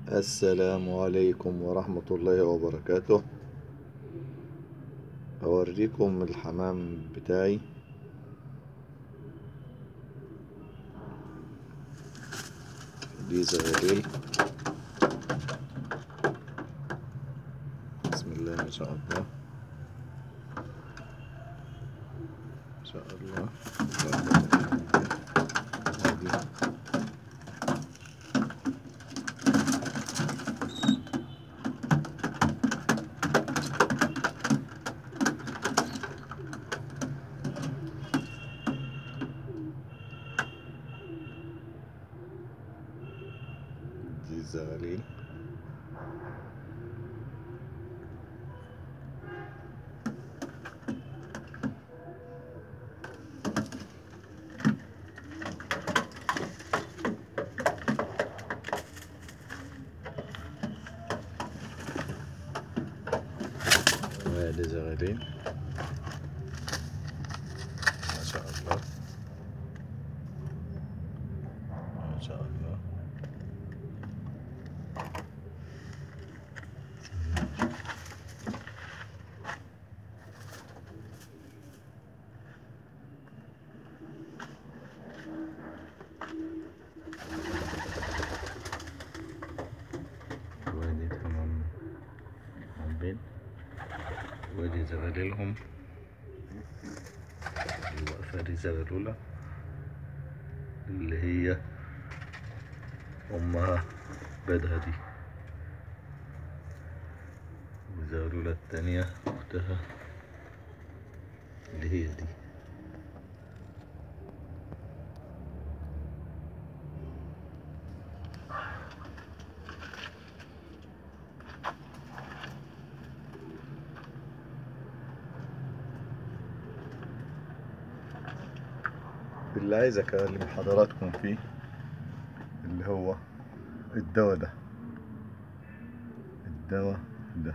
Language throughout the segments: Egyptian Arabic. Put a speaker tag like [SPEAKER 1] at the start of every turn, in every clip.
[SPEAKER 1] السلام عليكم ورحمة الله وبركاته أوريكم الحمام بتاعي دي زغاليل بسم الله ما شاء الله ما شاء الله هذه دي الزغاليل وادي زغاليل ما شاء الله ما شاء الله وادي تمام البيت وادي زغاليلهم الوقفة دي زغلولة اللي هي أمها بيضها دي والزغلولة التانية أختها اللي هي دي اللي عايز اكلم حضراتكم فيه اللي هو الدواء ده الدواء ده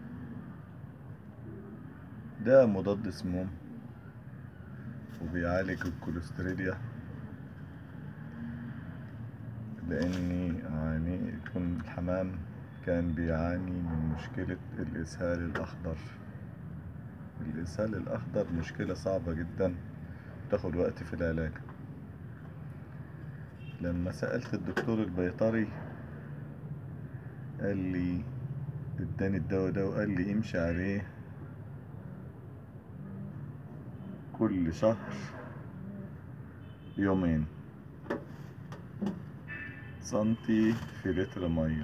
[SPEAKER 1] ده مضاد سموم وبيعالج الكوليستروليا لاني يعني كن الحمام كان بيعاني من مشكلة الإسهال الأخضر الإسهال الأخضر مشكلة صعبة جدا تاخد وقت في العلاج لما سألت الدكتور البيطري قال لي اداني الدواء ده وقال لي امشي عليه كل شهر يومين سنتي في لتر مية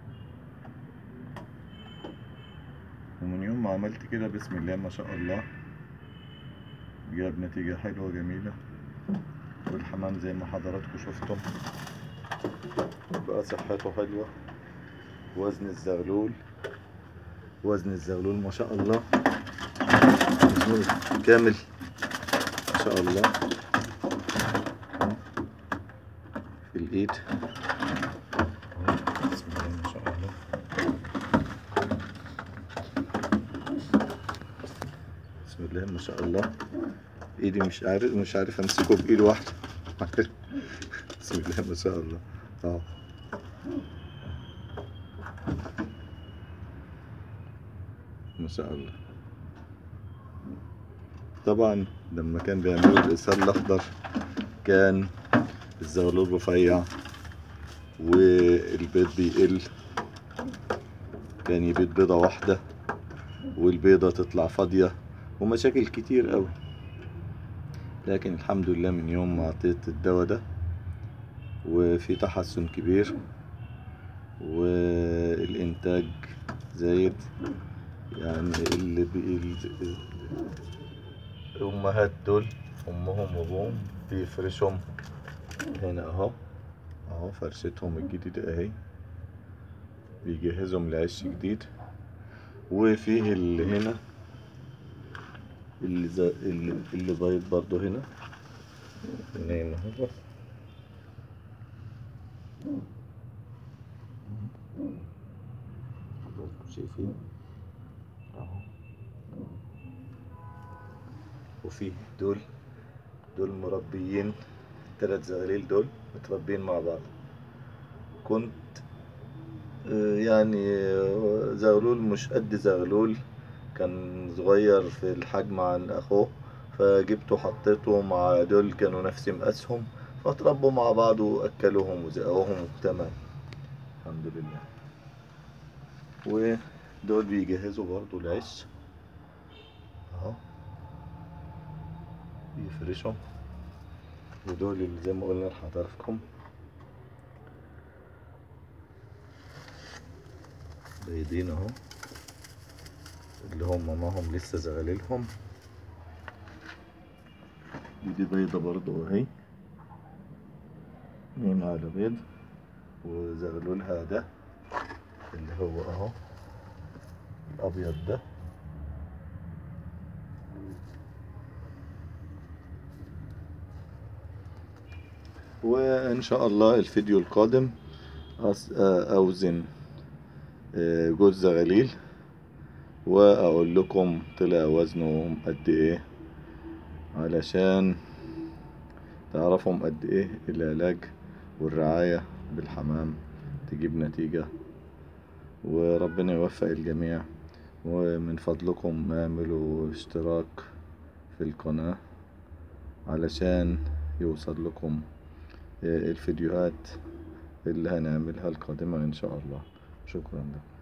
[SPEAKER 1] ومن يوم ما عملت كده بسم الله ما شاء الله جاب نتيجة حلوة جميلة والحمام زي ما حضراتكم شفتم بقى صحته حلوة وزن الزغلول وزن الزغلول ما شاء الله وزنه كامل ما شاء الله في الإيد بسم الله ما شاء الله بسم الله ما شاء الله ايدي مش عارف مش عارف امسكه بايد واحده بسم الله ما شاء الله اه ما شاء الله طبعا لما كان بيعملوا الاسهال الاخضر كان الزغلول رفيع والبيض بيقل كان يبيض بيضة واحدة والبيضة تطلع فاضية ومشاكل كتير قوي لكن الحمد لله من يوم ما عطيت الدواء ده وفي تحسن كبير والإنتاج زايد يعني اللي بي الأمهات دول أمهم وأبوهم بيفرشهم هنا أهو أهو فرشتهم الجديدة أهي بيجهزهم لعش جديد وفيه اللي هنا اللي زي اللي, اللي بايض برضو هنا نايم اهو شايفين اهو وفي دول دول مربيين التلات زغاليل دول متربيين مع بعض كنت آه، يعني آه، زغلول مش قد زغلول كان صغير في الحجم عن اخوه فجبته حطيته مع دول كانوا نفس مقاسهم فتربوا مع بعض واكلوهم وزقوهم تمام الحمد لله ودول بيجهزوا برضو العش اهو يفرشوا ودول اللي زي ما قلنا لحضراتكم بيضين اهو اللي هم معهم لسه زغاليلهم ودي بيضة برضو اهي نايمة على بيض وزغلولها ده اللي هو اهو الابيض ده وان شاء الله الفيديو القادم أس- اوزن آه، جوز زغاليل واقول لكم طلع وزنه قد ايه علشان تعرفهم قد ايه العلاج والرعاية بالحمام تجيب نتيجة وربنا يوفق الجميع ومن فضلكم اعملوا اشتراك في القناة علشان يوصل لكم آه، الفيديوهات اللي هنعملها القادمة ان شاء الله شكرا لكم